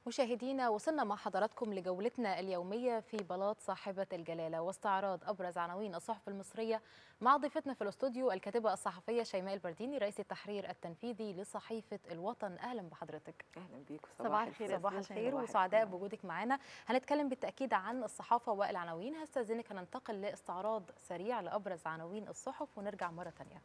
مشاهدينا وصلنا مع حضراتكم لجولتنا اليومية في بلاط صاحبة الجلالة واستعراض أبرز عناوين الصحف المصرية مع ضيفتنا في الاستوديو الكاتبة الصحفية شيماء البرديني رئيس التحرير التنفيذي لصحيفة الوطن أهلا بحضرتك اهلا بيكم صباح الخير صباح الخير صباح وسعداء الخير. بوجودك معنا هنتكلم بالتأكيد عن الصحافة والعناوين هستأذنك هننتقل لاستعراض سريع لأبرز عناوين الصحف ونرجع مرة تانية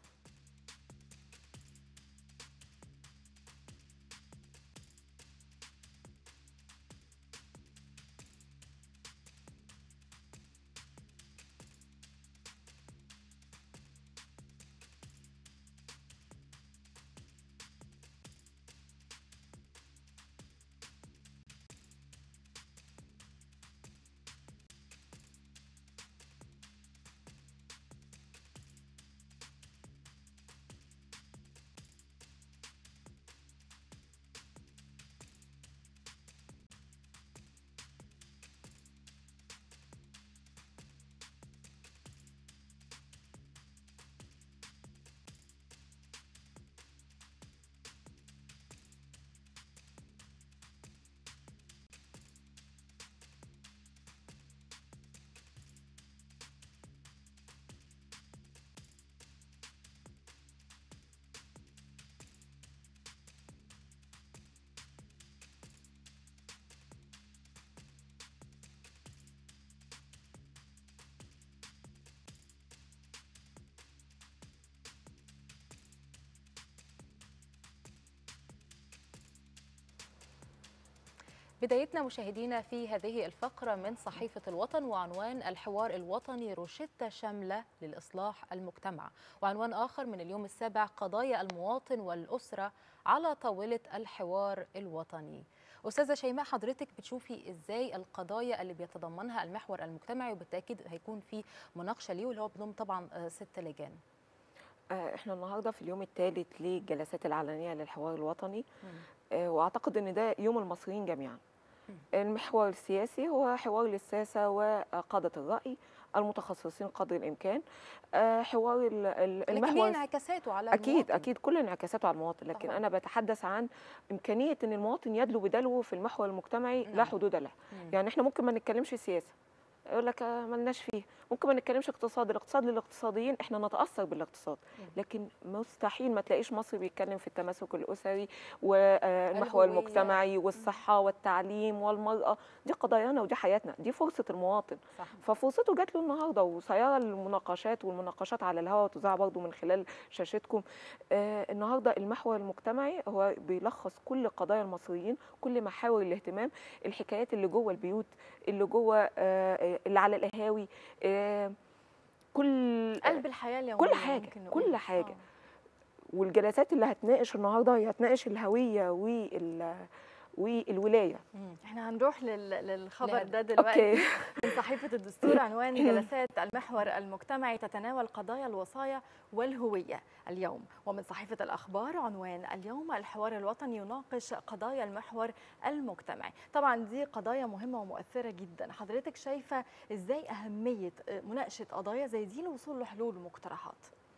بدايتنا مشاهدينا في هذه الفقرة من صحيفة الوطن وعنوان الحوار الوطني روشتة شاملة للإصلاح المجتمع وعنوان آخر من اليوم السابع قضايا المواطن والأسرة على طاولة الحوار الوطني أستاذة شيماء حضرتك بتشوفي إزاي القضايا اللي بيتضمنها المحور المجتمعي وبالتأكيد هيكون في مناقشة ليه واللي هو بضم طبعا آه، ست لجان آه، احنا النهارده في اليوم الثالث للجلسات العلنيه للحوار الوطني آه، واعتقد ان ده يوم المصريين جميعا المحور السياسي هو حوار للساسه وقاده الراي المتخصصين قدر الامكان آه، حوار ال- ال- لكن ليه المحور انعكاساته على اكيد المواطن. اكيد كل انعكاساته على المواطن لكن طبعاً. انا بتحدث عن امكانيه ان المواطن يدلو بدلوه في المحور المجتمعي لا نعم. حدود له مم. يعني احنا ممكن ما نتكلمش سياسه يقول لك آه، ملناش فيه ممكن ما نتكلمش اقتصاد الاقتصاد للاقتصاديين احنا نتاثر بالاقتصاد مم. لكن مستحيل ما تلاقيش مصري بيتكلم في التماسك الاسري والمحور الهوية. المجتمعي والصحه والتعليم والمراه دي قضايانا ودي حياتنا دي فرصه المواطن صح ففرصته جات له النهارده وسيرى المناقشات والمناقشات على الهواء وتذاع برضو من خلال شاشتكم آه النهارده المحور المجتمعي هو بيلخص كل قضايا المصريين كل محاور الاهتمام الحكايات اللي جوه البيوت اللي جوه آه اللي على القهاوي آه كل قلب الحياه اليوميه كل حاجه ممكن نقول. كل حاجه آه. والجلسات اللي هتناقش النهارده هي هتناقش الهويه وال والولايه مم. احنا هنروح لل... للخبر لهذا. ده دلوقتي اوكي من صحيفه الدستور عنوان جلسات المحور المجتمعي تتناول قضايا الوصايا والهويه اليوم ومن صحيفه الاخبار عنوان اليوم الحوار الوطني يناقش قضايا المحور المجتمعي طبعا دي قضايا مهمه ومؤثره جدا حضرتك شايفه ازاي اهميه مناقشه قضايا زي دي للوصول لحلول ومقترحات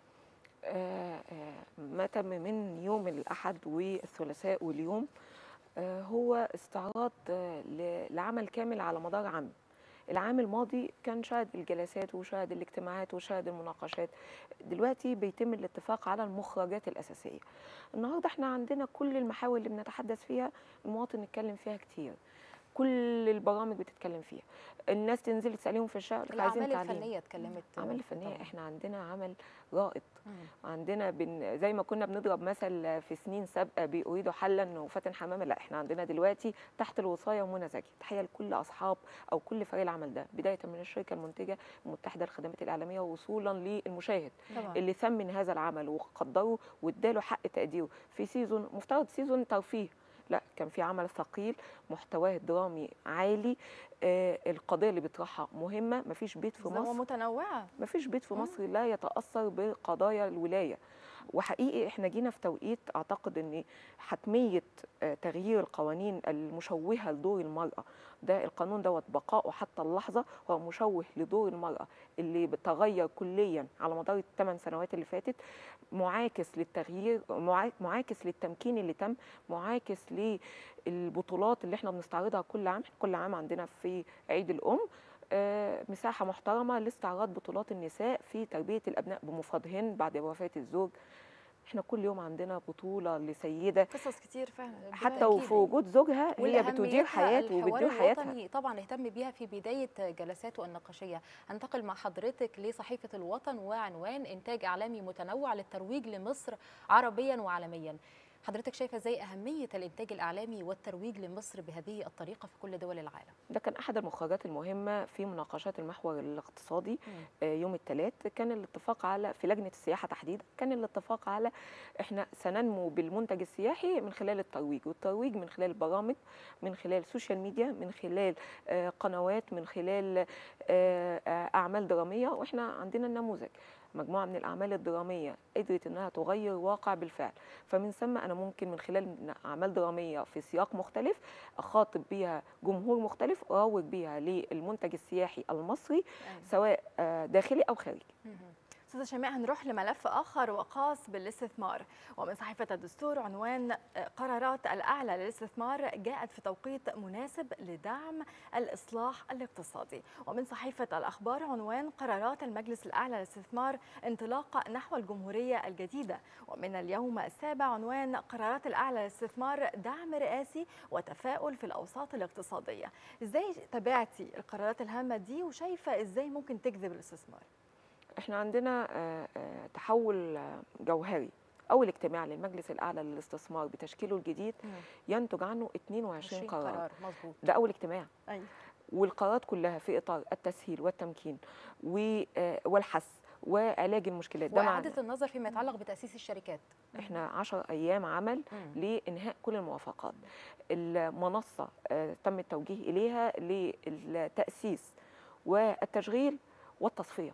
آه، آه، ما تم من يوم الأحد والثلاثاء واليوم آه، هو استعراض آه، ل- لعمل كامل على مدار عام العام الماضي كان شاهد الجلسات وشاهد الاجتماعات وشاهد المناقشات دلوقتي بيتم الاتفاق على المخرجات الأساسية النهاردة احنا عندنا كل المحاور اللي بنتحدث فيها المواطن اتكلم فيها كتير كل البرامج بتتكلم فيها الناس تنزل تسأليهم في الشارع يقول لك عايزين الأعمال تعليم الفنية اتكلمت الأعمال الفنية طبعاً. احنا عندنا عمل رائد مم. عندنا بن زي ما كنا بنضرب مثل في سنين سابقه بيريدوا حلا وفاتن حمامه لا احنا عندنا دلوقتي تحت الوصايه ومنى زكي تحيه لكل اصحاب او كل فريق العمل ده بدايه من الشركه المنتجه المتحده للخدمات الاعلاميه وصولا للمشاهد طبعا اللي ثمن هذا العمل وقدره واداله حق تقديره في سيزون مفترض سيزون ترفيه لا كان في عمل ثقيل محتواه الدرامي عالي آه القضيه اللي بيطرحها مهمه مفيش بيت في مصر ومتنوعه ما فيش بيت في مم. مصر لا يتأثر بقضايا الولاية وحقيقي احنا جينا في توقيت اعتقد ان حتميه آه، تغيير القوانين المشوهه لدور المراه ده القانون دوت بقائه حتى اللحظه هو مشوه لدور المراه اللي بتغير كليا على مدار الثمان سنوات اللي فاتت معاكس للتغيير معا- معاكس للتمكين اللي تم معاكس للبطولات اللي احنا بنستعرضها كل عام كل عام عندنا في عيد الام آه، مساحه محترمه لاستعراض بطولات النساء في تربيه الابناء بمفردهن بعد وفاه الزوج احنا كل يوم عندنا بطوله لسيده قصص كتير فعلا حتى أكيد. وفي وجود زوجها هي بتدير والأهميتها حياه الحوار وبتدير حياتها الوطني طبعا اهتم بيها في بداية جلساته النقاشية هنتقل مع حضرتك لصحيفة الوطن وعنوان إنتاج إعلامي متنوع للترويج لمصر عربيا وعالميا حضرتك شايفة ازاي أهمية الإنتاج الإعلامي والترويج لمصر بهذه الطريقة في كل دول العالم ده كان احد المخرجات المهمه في مناقشات المحور الاقتصادي مم. آه، يوم الثلاث كان الاتفاق على في لجنه السياحه تحديدا كان الاتفاق على احنا سننمو بالمنتج السياحي من خلال الترويج والترويج من خلال برامج من خلال سوشيال ميديا من خلال آه، قنوات من خلال آه، آه، اعمال دراميه واحنا عندنا النموذج مجموعه من الاعمال الدراميه قدرت انها تغير واقع بالفعل فمن ثم انا ممكن من خلال اعمال دراميه في سياق مختلف اخاطب بيها جمهور مختلف اروج بيها للمنتج السياحي المصري أيوة. سواء آه، داخلي او خارجي مهم. استاذه شيماء هنروح لملف اخر وخاص بالاستثمار ومن صحيفه الدستور عنوان قرارات الاعلى للاستثمار جاءت في توقيت مناسب لدعم الاصلاح الاقتصادي ومن صحيفه الاخبار عنوان قرارات المجلس الاعلى للاستثمار انطلاق نحو الجمهوريه الجديده ومن اليوم السابع عنوان قرارات الاعلى للاستثمار دعم رئاسي وتفاؤل في الاوساط الاقتصاديه ازاي تابعتي القرارات الهامه دي وشايفه ازاي ممكن تجذب الاستثمار احنا عندنا آه، آه، تحول آه، جوهري اول اجتماع للمجلس الاعلى للاستثمار بتشكيله الجديد ينتج عنه 22 20 قرار قرار مظبوط ده اول اجتماع ايوه والقرارات كلها في اطار التسهيل والتمكين و- آه، والحث وعلاج المشكلات ده معنى وإعادة النظر فيما يتعلق بتأسيس الشركات احنا 10 ايام عمل مم. لانهاء كل الموافقات المنصه آه، تم التوجيه اليها للتاسيس والتشغيل والتصفيه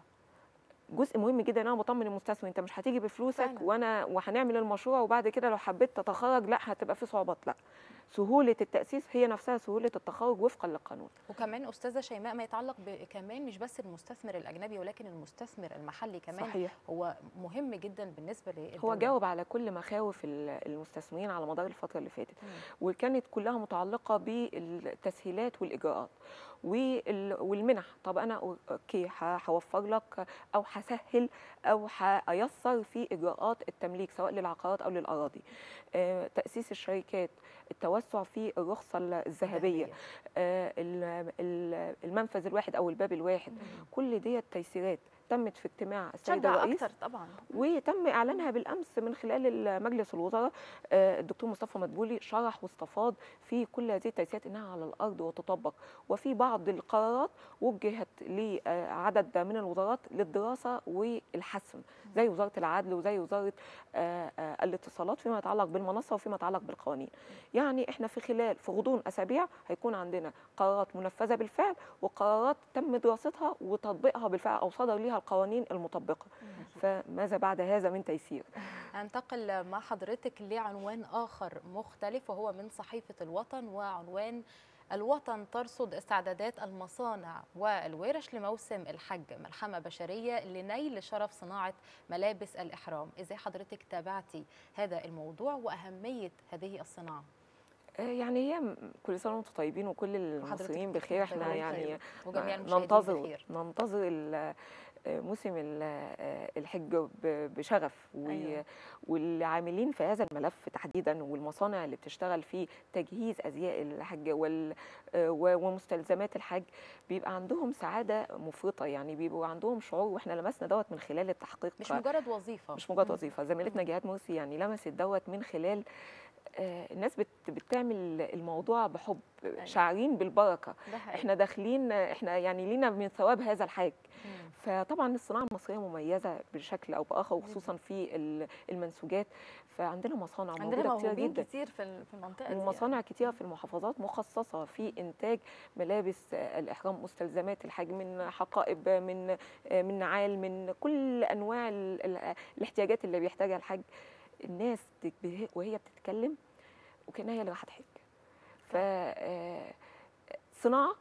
جزء مهم جدا انا بطمن المستثمر انت مش هتيجي بفلوسك فعلا. وانا وهنعمل المشروع وبعد كده لو حبيت تتخرج لا هتبقى في صعوبات لا سهوله التاسيس هي نفسها سهوله التخرج وفقا للقانون وكمان استاذه شيماء ما يتعلق ب- كمان مش بس المستثمر الاجنبي ولكن المستثمر المحلي كمان صحيح هو مهم جدا بالنسبه هو للدولة. جاوب على كل مخاوف ال- المستثمرين على مدار الفتره اللي فاتت مم. وكانت كلها متعلقه بالتسهيلات والاجراءات وال- والمنح طب انا أو- اوكي ه- هوفر لك او هسهل او هيسر في اجراءات التمليك سواء للعقارات او للاراضي آه، تاسيس الشركات التوسع في الرخصه الذهبيه آه، ال- ال- المنفذ الواحد او الباب الواحد مم. كل دي تيسيرات تمت في اجتماع السيد تشجع الرئيس اكتر طبعا وتم اعلانها بالامس من خلال مجلس الوزراء آه، الدكتور مصطفى مدبولي شرح واستفاض في كل هذه التيسيرات انها على الارض وتطبق وفي بعض القرارات وجهت لعدد من الوزارات للدراسه والحسم زي وزاره العدل وزي وزاره آه، آه، الاتصالات فيما يتعلق بالمنصه وفيما يتعلق بالقوانين يعني احنا في خلال في غضون اسابيع هيكون عندنا قرارات منفذه بالفعل وقرارات تم دراستها وتطبيقها بالفعل او صدر ليها القوانين المطبقه فماذا بعد هذا من تيسير هنتقل مع حضرتك لعنوان آخر مختلف وهو من صحيفة الوطن وعنوان الوطن ترصد استعدادات المصانع والورش لموسم الحج ملحمة بشرية لنيل شرف صناعة ملابس الإحرام إزاي حضرتك تابعتي هذا الموضوع وأهمية هذه الصناعة آه، يعني هي م- كل سنه وانتم طيبين وكل المصريين بخير احنا طيبين يعني بخير. وجميع المشاهدين ننتظر بخير ننتظر ال- آه، موسم ال- آه، الحج ب- بشغف و- أيوة. والعاملين في هذا الملف تحديدا والمصانع اللي بتشتغل في تجهيز ازياء الحج وال- آه، و- ومستلزمات الحج بيبقى عندهم سعاده مفرطه يعني بيبقوا عندهم شعور واحنا لمسنا دوت من خلال التحقيق مش مجرد وظيفة مش مجرد مم. وظيفه زميلتنا جهاد مرسي يعني لمست دوت من خلال آه، الناس بت بتعمل الموضوع بحب أيوة. شاعرين بالبركه ده حقيقي. احنا داخلين احنا يعني لينا من ثواب هذا الحاج مم. فطبعا الصناعه المصريه مميزه بشكل او باخر وخصوصا في ال- المنسوجات فعندنا مصانع عندنا موجوده كتير موهوبين جدا كتير في ال- في المنطقه دي ومصانع كتيرة في المحافظات مخصصة في إنتاج ملابس آه، الإحرام مستلزمات الحج من حقائب من آه، من نعال من كل أنواع ال- ال- الاحتياجات اللي بيحتاجها الحج الناس تك- وهي بتتكلم وكأنها هي اللي راحت حج ف آه، صناعة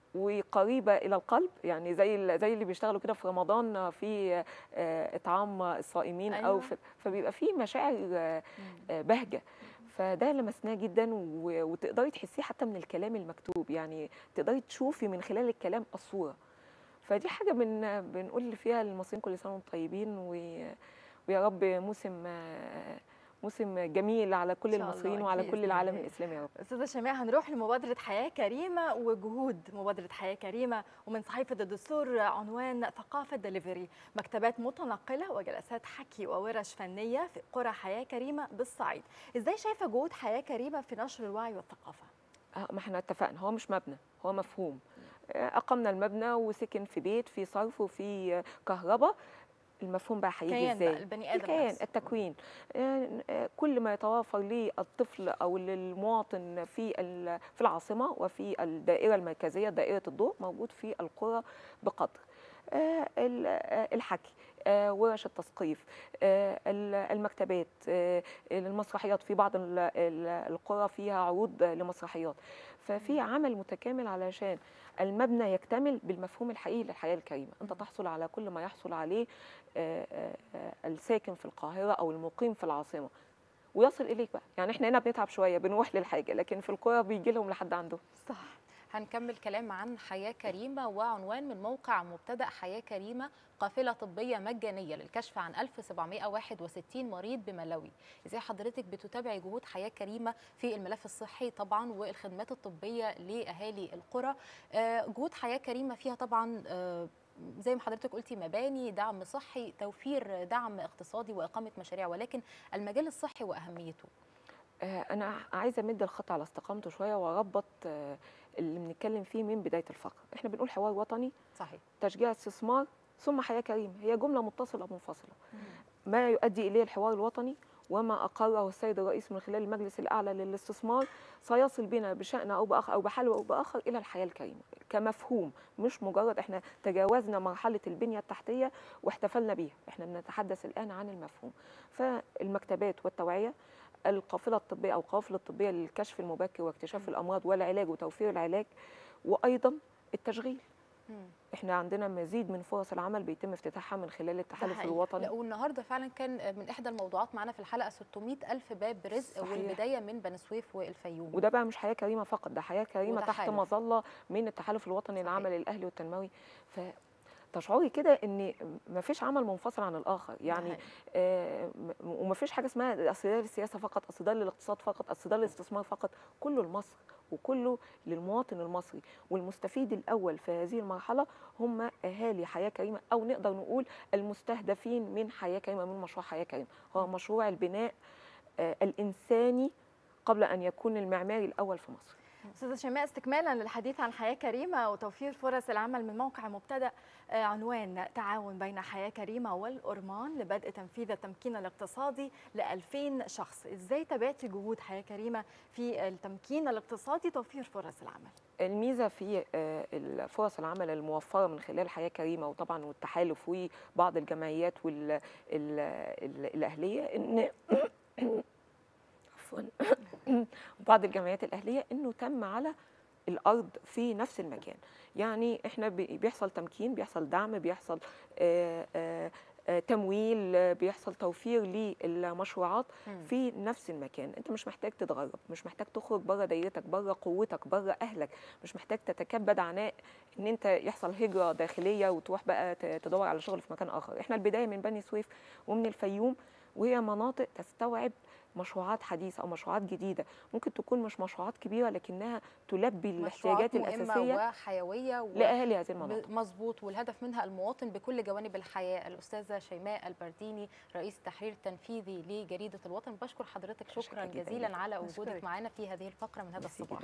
وقريبة إلى القلب يعني زي ال- زي اللي بيشتغلوا كده في رمضان في آه، إطعام الصائمين أو أيوة. في فبيبقى في مشاعر آه، مم. آه، بهجه فده لمسناه جدا و- وتقدري تحسيه حتى من الكلام المكتوب يعني تقدري تشوفي من خلال الكلام الصوره فدي حاجه بن بنقول فيها للمصريين كل سنه وانتم طيبين و- ويا رب موسم آه، موسم جميل على كل إن شاء الله، المصريين وعلى أكيد كل العالم بإذن الاسلامي يا رب استاذه شيماء هنروح لمبادره حياه كريمه وجهود مبادره حياه كريمه ومن صحيفه الدستور عنوان ثقافه دليفري مكتبات متنقله وجلسات حكي وورش فنيه في قرى حياه كريمه بالصعيد ازاي شايفه جهود حياه كريمه في نشر الوعي والثقافه آه، ما احنا اتفقنا هو مش مبنى هو مفهوم آه، اقمنا المبنى وسكن في بيت في صرف وفي آه، كهرباء المفهوم بقى هيجي كيان ازاي بقى البني ادم الكيان نفسه. التكوين آه، آه، كل ما يتوافر للطفل او للمواطن في ال- في العاصمه وفي الدائره المركزيه دائره الضوء موجود في القرى بقدر آه، ال- آه، الحكي آه، ورش التثقيف آه، ال- المكتبات آه، المسرحيات في بعض ال- ال- القرى فيها عروض لمسرحيات ففي عمل متكامل علشان المبنى يكتمل بالمفهوم الحقيقي للحياه الكريمه انت تحصل على كل ما يحصل عليه آه، آه، آه، الساكن في القاهره او المقيم في العاصمه ويصل اليك بقى يعني احنا هنا بنتعب شويه بنروح للحاجه لكن في القرى بيجي لهم لحد عندهم صح هنكمل كلام عن حياة كريمة وعنوان من موقع مبتدأ حياة كريمة قافلة طبية مجانية للكشف عن 1761 مريض بملاوي ازاي حضرتك بتتابعي جهود حياة كريمة في الملف الصحي طبعا والخدمات الطبية لأهالي القرى آه، جهود حياة كريمة فيها طبعا آه، زي ما حضرتك قلتي مباني دعم صحي توفير دعم اقتصادي وإقامة مشاريع ولكن المجال الصحي وأهميته آه، انا عايزه امد الخط على استقامته شويه واربط آه، اللي بنتكلم فيه من بدايه الفقره احنا بنقول حوار وطني صحيح تشجيع استثمار ثم حياه كريمه هي جمله متصله منفصله ما يؤدي اليه الحوار الوطني وما اقره السيد الرئيس من خلال المجلس الاعلى للاستثمار سيصل بنا بشان او باخر او بحال او باخر الى الحياه الكريمه كمفهوم مش مجرد احنا تجاوزنا مرحله البنيه التحتيه واحتفلنا بيها احنا بنتحدث الان عن المفهوم فالمكتبات والتوعيه القافله الطبيه او القوافل الطبيه للكشف المبكر واكتشاف الامراض والعلاج وتوفير العلاج وايضا التشغيل مم. احنا عندنا مزيد من فرص العمل بيتم افتتاحها من خلال التحالف حقيقي. الوطني لا والنهارده فعلا كان من احدى الموضوعات معانا في الحلقه 600 الف باب رزق صحيح. والبدايه من بني سويف والفيوم وده بقى مش حياه كريمه فقط ده حياه كريمه تحت وتحالف. مظله من التحالف الوطني صحيح. للعمل الاهلي والتنموي ف تشعري كده ان ما فيش عمل منفصل عن الاخر يعني حقيقي. آه م- وما فيش حاجه اسمها اصل ده للسياسه فقط اصل ده للاقتصاد فقط اصل ده للاستثمار فقط كله لمصر وكله للمواطن المصري والمستفيد الاول في هذه المرحله هم اهالي حياه كريمه او نقدر نقول المستهدفين من حياه كريمه من مشروع حياه كريمه هو مشروع البناء آه الانساني قبل ان يكون المعماري الاول في مصر استاذه شيماء استكمالا للحديث عن حياه كريمه وتوفير فرص العمل من موقع مبتدا آه، عنوان تعاون بين حياه كريمه والأرمان لبدء تنفيذ التمكين الاقتصادي ل 2000 شخص ازاي تابعتي جهود حياه كريمه في التمكين الاقتصادي توفير فرص العمل الميزه في آه، فرص العمل الموفره من خلال حياه كريمه وطبعا والتحالف وبعض الجمعيات وال ال- ال- الاهليه ان عفوا بعض الجمعيات الاهليه انه تم على الارض في نفس المكان يعني احنا بي- بيحصل تمكين بيحصل دعم بيحصل آه، آه، آه، تمويل آه، بيحصل توفير للمشروعات مم. في نفس المكان انت مش محتاج تتغرب مش محتاج تخرج بره دايرتك بره قوتك بره اهلك مش محتاج تتكبد عناء ان انت يحصل هجره داخليه وتروح بقى ت- تدور على شغل في مكان اخر احنا البدايه من بني سويف ومن الفيوم وهي مناطق تستوعب مشروعات حديثه او مشروعات جديده ممكن تكون مش مشروعات كبيره لكنها تلبي مشروعات الاحتياجات مهمة الاساسيه وحيويه و... لاهالي هذه المناطق مظبوط والهدف منها المواطن بكل جوانب الحياه الاستاذه شيماء البرديني رئيس التحرير التنفيذي لجريده الوطن بشكر حضرتك شكرا شكرا جداً جزيلا لك. على وجودك بشكرك. معنا في هذه الفقره من هذا ميرسي الصباح